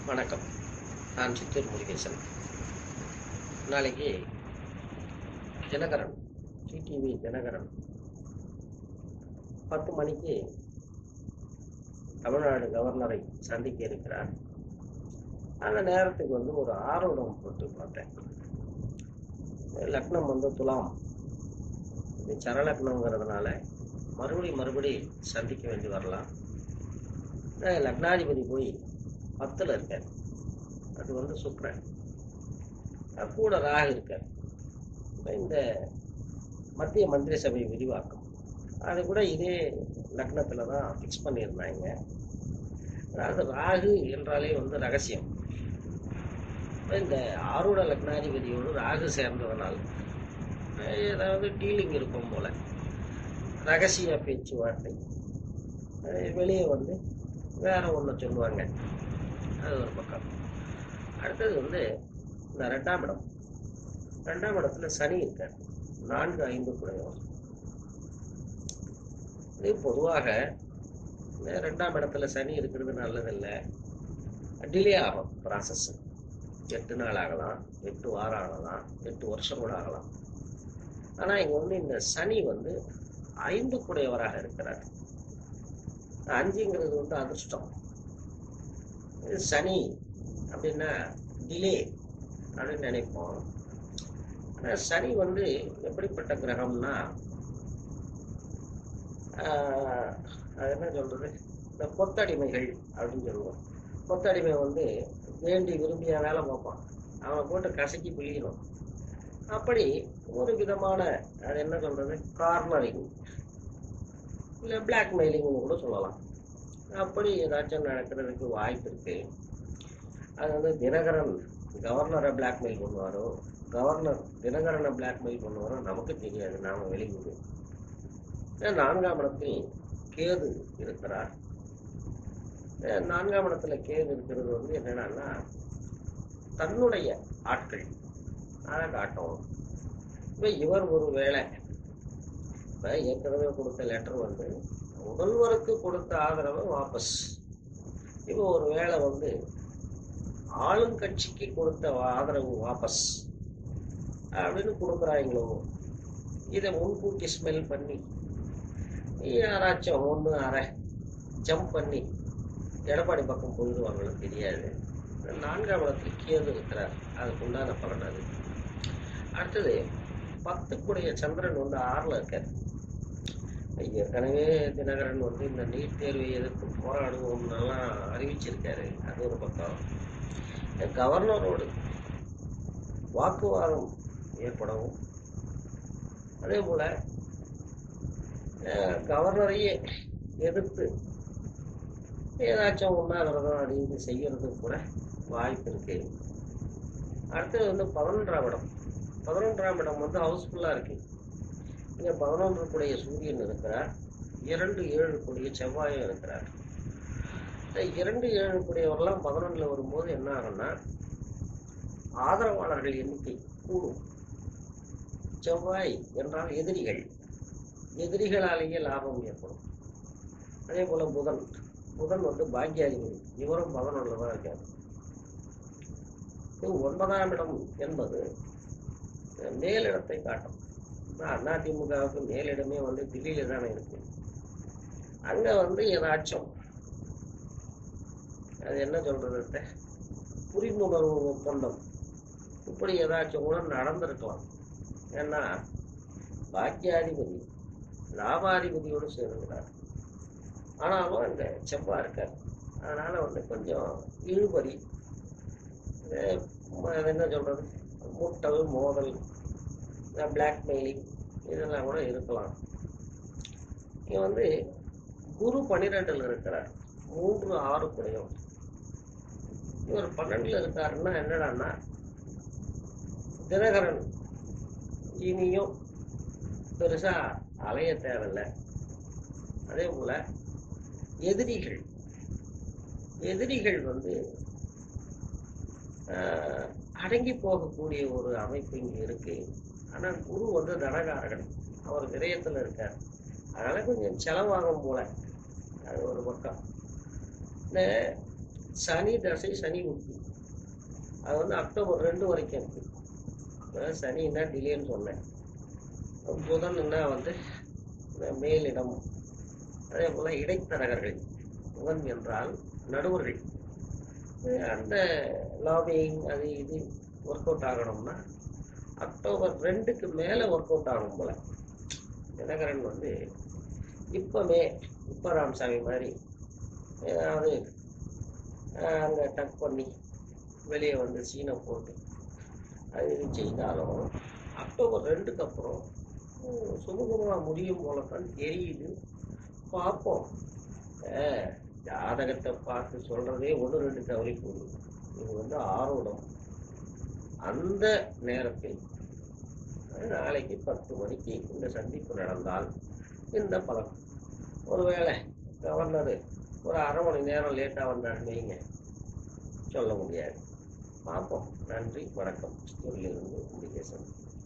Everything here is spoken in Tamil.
வணக்கம் நான் சித்தூர் முருகேசன் நாளைக்கு தினகரன் டிடிவி தினகரன் பத்து மணிக்கு தமிழ்நாடு கவர்னரை சந்திக்க இருக்கிறார் அந்த நேரத்துக்கு வந்து ஒரு ஆர்வம் போட்டு பார்த்தேன் லக்னம் வந்து துலாம் இது சரலக்னங்கிறதுனால மறுபடி மறுபடி சந்திக்க வேண்டி வரலாம் அஹ் லக்னாதிபதி போய் பத்தில் இருக்கார் அது வந்து சுக்ரன் அஹ் கூட ராகு இருக்கார் இப்ப இந்த மத்திய மந்திரி சபை விரிவாக்கம் அது கூட இதே லக்னத்தில் தான் ஃபிக்ஸ் பண்ணியிருந்தாங்க அதாவது ராகு என்றாலே வந்து ரகசியம் இப்ப இந்த ஆருட லக்னாதிபதியோடு ராகு சேர்ந்ததனால் அஹ் ஏதாவது டீலிங் இருக்கும் போல ரகசிய பேச்சுவார்த்தை அஹ் வெளியே வந்து வேற ஒன்று சொல்லுவாங்க அது ஒரு பக்கம் அடுத்தது வந்து இந்த ரெண்டாம் இடம் ரெண்டாம் இடத்துல சனி இருக்கார் நான்கு ஐந்து குறையும் இது பொதுவாக இந்த ரெண்டாம் இடத்துல சனி இருக்கிறது நல்லதில்லை டிலே ஆகும் ப்ராசஸ் எட்டு நாள் ஆகலாம் எட்டு வாரம் ஆகலாம் எட்டு வருஷம் கூட ஆகலாம் ஆனால் இங்கே வந்து இந்த சனி வந்து ஐந்து குடையவராக இருக்கிறார் அஞ்சுங்கிறது வந்து அதிர்ஷ்டம் இது சனி அப்படின்னா டிலே அப்படின்னு நினைப்போம் ஆனால் சனி வந்து எப்படிப்பட்ட கிரகம்னா ஆஹ், அது என்ன சொல்றது இந்த கொத்தடிமைகள் அப்படின்னு சொல்லுவோம் கொத்தடிமை வந்து வேண்டி விரும்பிய வேலை பார்ப்பான் அவனை போட்டு கசக்கி பிழியணும் அப்படி ஒரு விதமான அது என்ன சொல்றது கார்னரிங் இல்லை பிளாக்மெயிலிங்னு கூட சொல்லலாம் அப்படி ஏதாச்சும் நடக்கிறதுக்கு வாய்ப்பு இருக்கு அது வந்து தினகரன் கவர்னரை பிளாக்மெயில் பண்ணுவாரோ கவர்னர் தினகரனை பிளாக்மெயில் பண்ணுவாரோ நமக்கு தெரியாது நாம வெளியூர் ஏன் நான்காம் இடத்தில் கேது இருக்கிறார் ஏன் நான்காம் இடத்துல கேது இருக்கிறது வந்து என்னன்னா தன்னுடைய ஆட்கள் அதை காட்டும் இப்போ இவர் ஒரு வேலை இப்போ ஏற்கனவே கொடுத்த லெட்டர் வந்து முதல்வருக்கு கொடுத்த ஆதரவை வாபஸ் இப்போ ஒரு வேளை வந்து ஆளுங்கட்சிக்கு கொடுத்த ஆதரவு வாபஸ் அப்படின்னு கொடுக்குறாங்களோ இதை முன்கூட்டி ஸ்மெல் பண்ணி யாராச்சும் ஒன்று அரை ஜம்ப் பண்ணி எடப்பாடி பக்கம் போயிடுவாங்களோ தெரியாது நான்காம் இடத்துல கேது இருக்கிறார் அதுக்கு உண்டான பலன் அது அடுத்தது பத்துக்குடைய சந்திரன் வந்து ஆறில் இருக்கார் ஏற்கனவே தினகரன் வந்து இந்த நீட் தேர்வை எதிர்த்து போராடுவோம்னெல்லாம் அறிவிச்சிருக்காரு அது ஒரு பக்கம் கவர்னரோடு வாக்குவாதம் ஏற்படவும் அதே போல அஹ், கவர்னரையே எதிர்த்து ஏதாச்சும் உண்ணாவிரதம் அப்படின்னு செய்யறதுக்கு கூட வாய்ப்பு இருக்கு அடுத்தது வந்து பதினொன்றாம் இடம் பதினொன்றாம் இடம் வந்து ஹவுஸ்ஃபுல்லாக இருக்கு இங்கே பதினொன்று கூடிய சூரியன் இருக்கிறார் இரண்டு ஏழு கூடிய செவ்வாயும் இருக்கிறார் இந்த இரண்டு ஏழு கூடியவரெல்லாம் பதினொன்றில் வரும்போது என்ன ஆகும்னா ஆதரவாளர்கள் எண்ணிக்கை கூடும் செவ்வாய் என்றால் எதிரிகள் எதிரிகளாலேயே லாபம் ஏற்படும் அதே போல புதன் புதன் வந்து பாக்கியாதிபதி இவரும் பதினொன்றில் தான் இருக்கார் இது ஒன்பதாம் இடம் என்பது மேலிடத்தை காட்டும் அண்ணா திமுகவுக்கு மேலிடமே வந்து தில்லியில தானே இருக்கு அங்க வந்து ஏதாச்சும் அது என்ன சொல்றது புரிந்துணர்வு ஒப்பந்தம் இப்படி ஏதாச்சும் கூட நடந்திருக்கலாம் ஏன்னா பாக்கியாதிபதி லாபாதிபதியோடு சேர்கிறார் ஆனாலும் இந்த செவ்வா இருக்கார் அதனால வந்து கொஞ்சம் இழுபறி அஹ் அது என்ன சொல்றது முட்டல் மோதல் பிளாக்மெயிலிங் இதெல்லாம் கூட இருக்கலாம் இங்க வந்து குரு பன்னிரெண்டில் இருக்கிறார் மூன்று ஆறு குறையும் இவர் பன்னெண்டுல இருக்காருன்னா என்னடான்னா தினகரன் இனியும் பெருசா அலைய தேவையில்லை அதே போல எதிரிகள் எதிரிகள் வந்து ஆஹ், அடங்கி போகக்கூடிய ஒரு அமைப்பு இங்க இருக்கு ஆனா குரு வந்து தனகாரகன் அவர் விரயத்துல இருக்கார் அதனால கொஞ்சம் செலவாகும் போல அது ஒரு பக்கம் இந்த சனி தசை சனி புத்தி அது வந்து அக்டோபர் ரெண்டு வரைக்கும் இருக்கு அதாவது சனின்னா டிலேன்னு சொன்னேன் புதன்னா வந்து இந்த மேலிடம் அதே போல இடைத்தரகர்கள் புதன் என்றால் நடுவர்கள் அஹ் அந்த லாபியிங் அது இது ஒர்க் அவுட் ஆகணும்னா அக்டோபர் ரெண்டுக்கு மேலே ஒர்க் அவுட் ஆகணும் போல தினகரன் வந்து இப்பமே இப்ப ராமசாமி மாதிரி ஏதாவது அஹ், அங்க டக் பண்ணி வெளியே வந்து சீனை போட்டு அது இது செய்தாலும் அக்டோபர் ரெண்டுக்கு அப்புறம் உம், சுமூகமா முடியும் போலத்தான் தெரியுது பார்ப்போம் அஹ், ஜாதகத்தை பார்த்து சொல்றதே ஒன்று ரெண்டு தவறி போகுது இது வந்து ஆரோடம் அந்த நேரத்தில் அஹ், நாளைக்கு பத்து மணிக்கு இந்த சந்திப்பு நடந்தால் இந்த பலன் ஒருவேளை கவர்னர் ஒரு அரை மணி நேரம் லேட்டாக வந்தாருன்னு வைங்க சொல்ல முடியாது பார்ப்போம் நன்றி வணக்கம் இருந்து முருகேசன்